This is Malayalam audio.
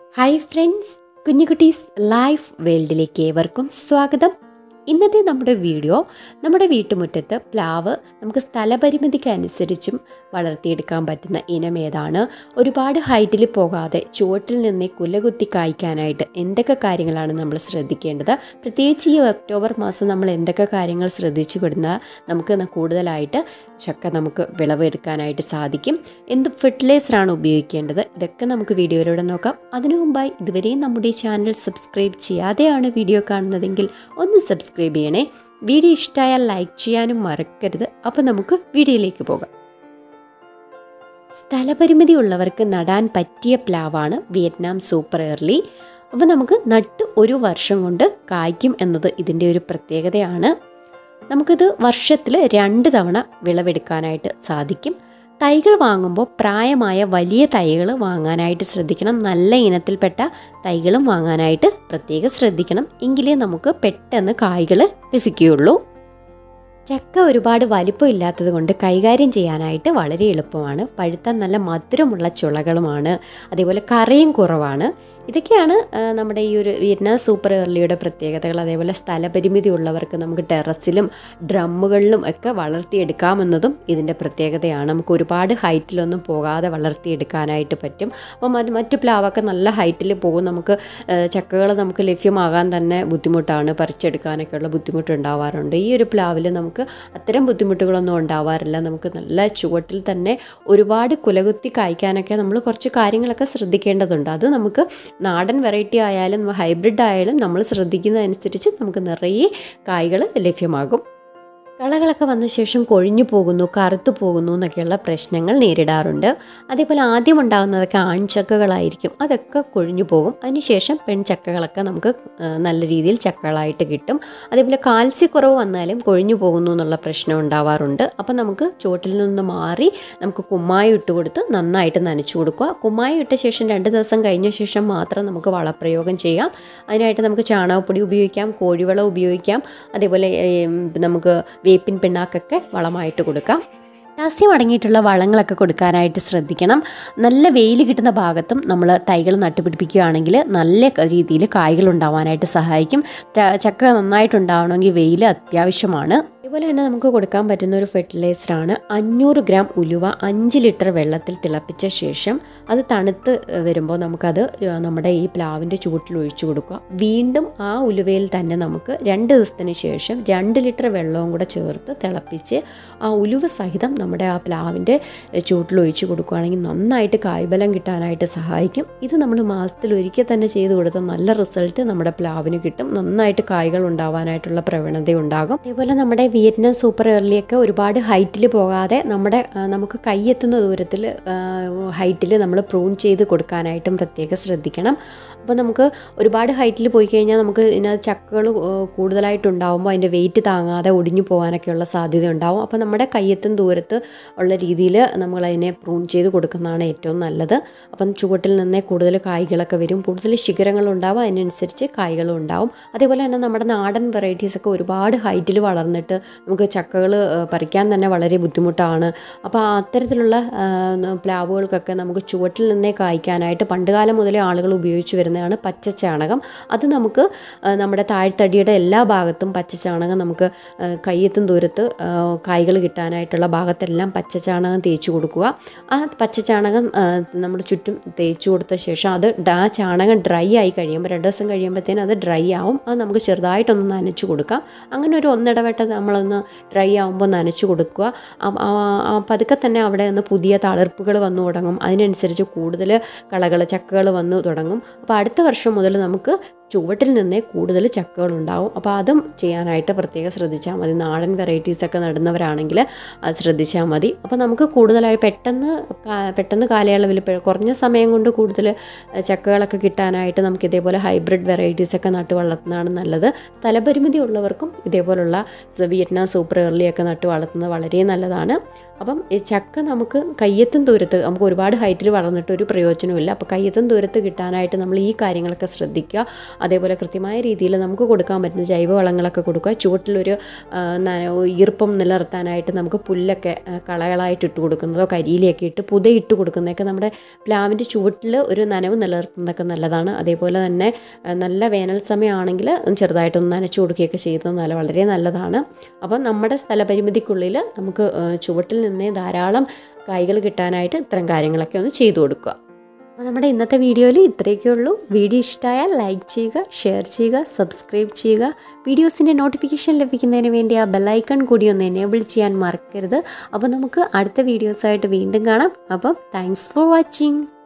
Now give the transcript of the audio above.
ഹായ് ഫ്രണ്ട്സ് കുഞ്ഞുകുട്ടീസ് ലൈഫ് വേൾഡിലേക്ക് ഏവർക്കും സ്വാഗതം ഇന്നത്തെ നമ്മുടെ വീഡിയോ നമ്മുടെ വീട്ടുമുറ്റത്ത് പ്ലാവ് നമുക്ക് സ്ഥലപരിമിതിക്ക് അനുസരിച്ചും വളർത്തിയെടുക്കാൻ പറ്റുന്ന ഇനം ഏതാണ് ഒരുപാട് ഹൈറ്റിൽ പോകാതെ ചുവട്ടിൽ നിന്നേ കുലകുത്തി കായ്ക്കാനായിട്ട് എന്തൊക്കെ കാര്യങ്ങളാണ് നമ്മൾ ശ്രദ്ധിക്കേണ്ടത് പ്രത്യേകിച്ച് ഈ ഒക്ടോബർ മാസം നമ്മൾ എന്തൊക്കെ കാര്യങ്ങൾ ശ്രദ്ധിച്ചു വിടുന്ന നമുക്ക് ന- കൂടുതലായിട്ട് ചക്ക നമുക്ക് വിളവെടുക്കാനായിട്ട് സാധിക്കും എന്ത് ഫെർട്ടിലൈസറാണ് ഉപയോഗിക്കേണ്ടത് ഇതൊക്കെ നമുക്ക് വീഡിയോയിലൂടെ നോക്കാം അതിനു മുമ്പായി ഇതുവരെയും നമ്മുടെ ഈ ചാനൽ സബ്സ്ക്രൈബ് ചെയ്യാതെയാണ് വീഡിയോ കാണുന്നതെങ്കിൽ ഒന്ന് സബ്സ്ക്രൈബ് ചെയ്യണേ വീഡിയോ ഇഷ്ടമായാൽ ലൈക്ക് ചെയ്യാനും മറക്കരുത് അപ്പോൾ നമുക്ക് വീഡിയോയിലേക്ക് പോകാം സ്ഥലപരിമിതി ഉള്ളവർക്ക് നടാൻ പറ്റിയ പ്ലാവാണ് വിയറ്റ്നാം സൂപ്പർ എർലി അപ്പോൾ നമുക്ക് നട്ട് ഒരു വർഷം കൊണ്ട് കായ്ക്കും എന്നത് ഇതിൻ്റെ ഒരു പ്രത്യേകതയാണ് നമുക്കിത് വർഷത്തിൽ രണ്ട് തവണ വിളവെടുക്കാനായിട്ട് സാധിക്കും തൈകൾ വാങ്ങുമ്പോൾ പ്രായമായ വലിയ തൈകൾ വാങ്ങാനായിട്ട് ശ്രദ്ധിക്കണം നല്ല ഇനത്തിൽപ്പെട്ട തൈകളും വാങ്ങാനായിട്ട് പ്രത്യേകം ശ്രദ്ധിക്കണം എങ്കിലേ നമുക്ക് പെട്ടെന്ന് കായ്കൾ ലഭിക്കുകയുള്ളൂ ചക്ക ഒരുപാട് വലിപ്പം ഇല്ലാത്തത് കൊണ്ട് കൈകാര്യം ചെയ്യാനായിട്ട് വളരെ എളുപ്പമാണ് പഴുത്താൻ നല്ല മധുരമുള്ള ചുളകളുമാണ് അതേപോലെ കറിയും കുറവാണ് ഇതൊക്കെയാണ് ആ, നമ്മുടെ ഈ ഒരു വിയറ്റ്നാം സൂപ്പർ എർലിയുടെ പ്രത്യേകതകൾ അതേപോലെ സ്ഥലപരിമിതി ഉള്ളവർക്ക് നമുക്ക് ടെറസിലും ഡ്രമ്മുകളിലും ഒക്കെ വളർത്തിയെടുക്കാമെന്നതും ഇതിൻ്റെ പ്രത്യേകതയാണ് നമുക്ക് ഒരുപാട് ഹൈറ്റിലൊന്നും പോകാതെ വളർത്തിയെടുക്കാനായിട്ട് പറ്റും അപ്പം അത് മറ്റു പ്ലാവൊക്കെ നല്ല ഹൈറ്റിൽ പോകും നമുക്ക് ചക്കകൾ നമുക്ക് ലഭ്യമാകാൻ തന്നെ ബുദ്ധിമുട്ടാണ് പറിച്ചെടുക്കാനൊക്കെ ഉള്ള ബുദ്ധിമുട്ട് ഉണ്ടാവാറുണ്ട് ഈ ഒരു പ്ലാവിൽ നമുക്ക് അത്തരം ബുദ്ധിമുട്ടുകളൊന്നും ഉണ്ടാവാറില്ല നമുക്ക് നല്ല ചുവട്ടിൽ തന്നെ ഒരുപാട് കുലകുത്തി കായ്ക്കാനൊക്കെ നമ്മൾ കുറച്ച് കാര്യങ്ങളൊക്കെ ശ്രദ്ധിക്കേണ്ടതുണ്ട് അത് നമുക്ക് നാടൻ വെറൈറ്റി ആയാലും ഹൈബ്രിഡ് ആയാലും നമ്മൾ ശ്രദ്ധിക്കുന്നതനുസരിച്ച് നമുക്ക് നിറയെ കായ്കൾ ലഭ്യമാകും കളകളൊക്കെ വന്ന ശേഷം കൊഴിഞ്ഞു പോകുന്നു കറുത്തു പോകുന്നു എന്നൊക്കെയുള്ള പ്രശ്നങ്ങൾ നേരിടാറുണ്ട് അതേപോലെ ആദ്യം ഉണ്ടാകുന്നതൊക്കെ ആൺചക്കകളായിരിക്കും അതൊക്കെ കൊഴിഞ്ഞു പോകും അതിനുശേഷം പെൺചക്കകളൊക്കെ നമുക്ക് ആ, നല്ല രീതിയിൽ ചക്കകളായിട്ട് കിട്ടും അതേപോലെ കാൽസ്യക്കുറവ് വന്നാലും കൊഴിഞ്ഞു പോകുന്നു എന്നുള്ള പ്രശ്നം ഉണ്ടാവാറുണ്ട് അപ്പം നമുക്ക് ചുവട്ടിൽ നിന്ന് മാറി നമുക്ക് കുമ്മായി ഇട്ട് കൊടുത്ത് നന്നായിട്ട് നനച്ചു കൊടുക്കുക കുമ്മായി ഇട്ട ശേഷം രണ്ട് ദിവസം കഴിഞ്ഞ ശേഷം മാത്രം നമുക്ക് വളപ്രയോഗം ചെയ്യാം അതിനായിട്ട് നമുക്ക് ചാണകപ്പൊടി ഉപയോഗിക്കാം കോഴിവളം ഉപയോഗിക്കാം അതേപോലെ ഏം, നമുക്ക് വേപ്പിൻ പിണ്ണാക്കൊക്കെ വളമായിട്ട് കൊടുക്കാം പൊട്ടാസ്യം അടങ്ങിയിട്ടുള്ള വളങ്ങളൊക്കെ കൊടുക്കാനായിട്ട് ശ്രദ്ധിക്കണം നല്ല വെയിൽ കിട്ടുന്ന ഭാഗത്തും നമ്മൾ തൈകൾ നട്ടുപിടിപ്പിക്കുകയാണെങ്കിൽ നല്ല രീതിയിൽ കായ്കൾ ഉണ്ടാവാനായിട്ട് സഹായിക്കും ച- ചക്ക നന്നായിട്ടുണ്ടാവണമെങ്കിൽ വെയിൽ അത്യാവശ്യമാണ് അതുപോലെ തന്നെ നമുക്ക് കൊടുക്കാൻ പറ്റുന്ന ഒരു ഫെർട്ടിലൈസറാണ് അഞ്ഞൂറ് ഗ്രാം ഉലുവ അഞ്ച് ലിറ്റർ വെള്ളത്തിൽ തിളപ്പിച്ച ശേഷം അത് തണുത്ത് വരുമ്പോൾ നമുക്കത് നമ്മുടെ ഈ പ്ലാവിൻ്റെ ചൂട്ടിൽ ഒഴിച്ചു കൊടുക്കുക വീണ്ടും ആ ഉലുവയിൽ തന്നെ നമുക്ക് രണ്ട് ദിവസത്തിന് ശേഷം രണ്ട് ലിറ്റർ വെള്ളവും കൂടെ ചേർത്ത് തിളപ്പിച്ച് ആ ഉലുവ സഹിതം നമ്മുടെ ആ പ്ലാവിൻ്റെ ചൂട്ടിൽ ഒഴിച്ചു കൊടുക്കുകയാണെങ്കിൽ നന്നായിട്ട് കായ്ബലം കിട്ടാനായിട്ട് സഹായിക്കും ഇത് നമ്മൾ മാസത്തിൽ ഒരിക്കൽ തന്നെ ചെയ്ത് കൊടുത്താൽ നല്ല റിസൾട്ട് നമ്മുടെ പ്ലാവിന് കിട്ടും നന്നായിട്ട് കായ്കൾ ഉണ്ടാവാനായിട്ടുള്ള പ്രവണത ഉണ്ടാകും അതേപോലെ നമ്മുടെ വിയറ്റ്നാം സൂപ്പർ എർലിയൊക്കെ ഒരുപാട് ഹൈറ്റിൽ പോകാതെ നമ്മുടെ ആ, നമുക്ക് കൈയെത്തുന്ന ദൂരത്തിൽ ഹൈറ്റിൽ നമ്മൾ പ്രൂൺ ചെയ്ത് കൊടുക്കാനായിട്ടും പ്രത്യേകം ശ്രദ്ധിക്കണം അപ്പോൾ നമുക്ക് ഒരുപാട് ഹൈറ്റിൽ പോയി കഴിഞ്ഞാൽ നമുക്ക് ഇതിനകത്ത് ചക്കകൾ കൂടുതലായിട്ടുണ്ടാകുമ്പോൾ അതിൻ്റെ വെയിറ്റ് താങ്ങാതെ ഒടിഞ്ഞു പോകാനൊക്കെയുള്ള സാധ്യത ഉണ്ടാവും അപ്പോൾ നമ്മുടെ കയ്യെത്തും ദൂരത്ത് ഉള്ള രീതിയിൽ നമ്മളതിനെ പ്രൂൺ ചെയ്ത് കൊടുക്കുന്നതാണ് ഏറ്റവും നല്ലത് അപ്പം ചുവട്ടിൽ നിന്നേ കൂടുതൽ കായ്കളൊക്കെ വരും കൂടുതൽ ശിഖരങ്ങളുണ്ടാവും അതിനനുസരിച്ച് കായ്കളും ഉണ്ടാവും അതേപോലെ തന്നെ നമ്മുടെ നാടൻ വെറൈറ്റീസ് ഒക്കെ ഒരുപാട് ഹൈറ്റിൽ വളർന്നിട്ട് നമുക്ക് ചക്കകൾ പറിക്കാൻ തന്നെ വളരെ ബുദ്ധിമുട്ടാണ് അപ്പോൾ അത്തരത്തിലുള്ള ആ, ന- പ്ലാവുകൾക്കൊക്കെ നമുക്ക് ചുവട്ടിൽ നിന്നേ കായ്ക്കാനായിട്ട് പണ്ടുകാലം മുതലേ ആളുകൾ ഉപയോഗിച്ച് വരുന്നതാണ് പച്ചച്ചാണകം അത് നമുക്ക് ആ, നമ്മുടെ താഴ്ത്തടിയുടെ എല്ലാ ഭാഗത്തും പച്ചച്ചാണകം നമുക്ക് ആ, കയ്യെത്തും ദൂരത്ത് കായ്കൾ കിട്ടാനായിട്ടുള്ള ഭാഗത്തെല്ലാം പച്ചച്ചാണകം തേച്ച് കൊടുക്കുക ആ പച്ചച്ചാണകം ആ, നമ്മുടെ ചുറ്റും തേച്ച് കൊടുത്ത ശേഷം അത് ഡ- ആ ചാണകം ഡ്രൈ ആയി കഴിയുമ്പോൾ രണ്ട് ദിവസം കഴിയുമ്പോഴത്തേനും അത് ഡ്രൈ ആവും അത് നമുക്ക് ചെറുതായിട്ടൊന്ന് നനച്ച് കൊടുക്കാം അങ്ങനെ ഒരു ഒന്നിടവിട്ട് നമ്മളൊന്ന് ഡ്രൈ ആകുമ്പോൾ നനച്ച് കൊടുക്കുക ആ- ആ- ആ പതുക്കെ തന്നെ അവിടെ നിന്ന് പുതിയ തളിർപ്പുകൾ വന്നു തുടങ്ങും അതിനനുസരിച്ച് കൂടുതൽ കളകൾ ചക്കകൾ വന്നു തുടങ്ങും അപ്പോൾ അടുത്ത വർഷം മുതൽ നമുക്ക് ചുവട്ടിൽ നിന്നേ കൂടുതൽ ചക്കകൾ ഉണ്ടാവും അപ്പോൾ അതും ചെയ്യാനായിട്ട് പ്രത്യേകം ശ്രദ്ധിച്ചാൽ മതി നാടൻ വെറൈറ്റീസ് ഒക്കെ നടുന്നവരാണെങ്കിൽ അത് ശ്രദ്ധിച്ചാൽ മതി അപ്പോൾ നമുക്ക് കൂടുതലായി പെട്ടെന്ന് കാ- പെട്ടെന്ന് കാലയളവിൽ പെ- കുറഞ്ഞ സമയം കൊണ്ട് കൂടുതൽ ചക്കകളൊക്കെ കിട്ടാനായിട്ട് നമുക്ക് ഇതേപോലെ ഹൈബ്രിഡ് വെറൈറ്റീസ് ഒക്കെ നട്ട് വളർത്തുന്നതാണ് നല്ലത് സ്ഥലപരിമിതി ഉള്ളവർക്കും ഇതേപോലുള്ള സ- വിയറ്റ്നാം സൂപ്പർ എർലിയൊക്കെ നട്ട് വളർത്തുന്നത് വളരെ നല്ലതാണ് അപ്പം ഈ ചക്ക നമുക്ക് കയ്യെത്തും ദൂരത്ത് നമുക്ക് ഒരുപാട് ഹൈറ്റിൽ വളർന്നിട്ട് ഒരു പ്രയോജനമില്ല അപ്പോൾ കയ്യെത്തും ദൂരത്ത് കിട്ടാനായിട്ട് നമ്മൾ ഈ കാര്യങ്ങളൊക്കെ ശ്രദ്ധിക്കുക അതേപോലെ കൃത്യമായ രീതിയിൽ നമുക്ക് കൊടുക്കാൻ പറ്റുന്ന ജൈവവളങ്ങളൊക്കെ കൊടുക്കുക ചുവട്ടിലൊരു ആ, നന- ഈർപ്പം നിലനിർത്താനായിട്ട് നമുക്ക് പുല്ലൊക്കെ ആ, കളകളായിട്ട് ഇട്ട് കൊടുക്കുന്നതോ കരിയിലൊക്കെ ഇട്ട് പുതയിട്ട് കൊടുക്കുന്നതൊക്കെ നമ്മുടെ പ്ലാവിൻ്റെ ചുവട്ടിൽ ഒരു നനവ് നിലനിർത്തുന്നതൊക്കെ നല്ലതാണ് അതേപോലെ തന്നെ ആ, നല്ല വേനൽ സമയമാണെങ്കിൽ ചെറുതായിട്ടൊന്ന് നനച്ചു കൊടുക്കുകയൊക്കെ ചെയ്യുന്നത് നല്ല വളരെ നല്ലതാണ് അപ്പം നമ്മുടെ സ്ഥലപരിമിതിക്കുള്ളിൽ നമുക്ക് ആ, ചുവട്ടിൽ നിന്നേ ധാരാളം കായ്കൾ കിട്ടാനായിട്ട് ഇത്തരം കാര്യങ്ങളൊക്കെ ഒന്ന് ചെയ്തു കൊടുക്കുക അപ്പോൾ നമ്മുടെ ഇന്നത്തെ വീഡിയോയിൽ ഇത്രയൊക്കെ ഉള്ളൂ വീഡിയോ ഇഷ്ടമായാൽ ലൈക്ക് ചെയ്യുക ഷെയർ ചെയ്യുക സബ്സ്ക്രൈബ് ചെയ്യുക വീഡിയോസിൻ്റെ നോട്ടിഫിക്കേഷൻ ലഭിക്കുന്നതിന് വേണ്ടി ആ ബെല്ലൈക്കൺ കൂടി ഒന്ന് എനേബിൾ ചെയ്യാൻ മറക്കരുത് അപ്പോൾ നമുക്ക് അടുത്ത വീഡിയോസായിട്ട് വീണ്ടും കാണാം അപ്പം താങ്ക്സ് ഫോർ വാച്ചിങ്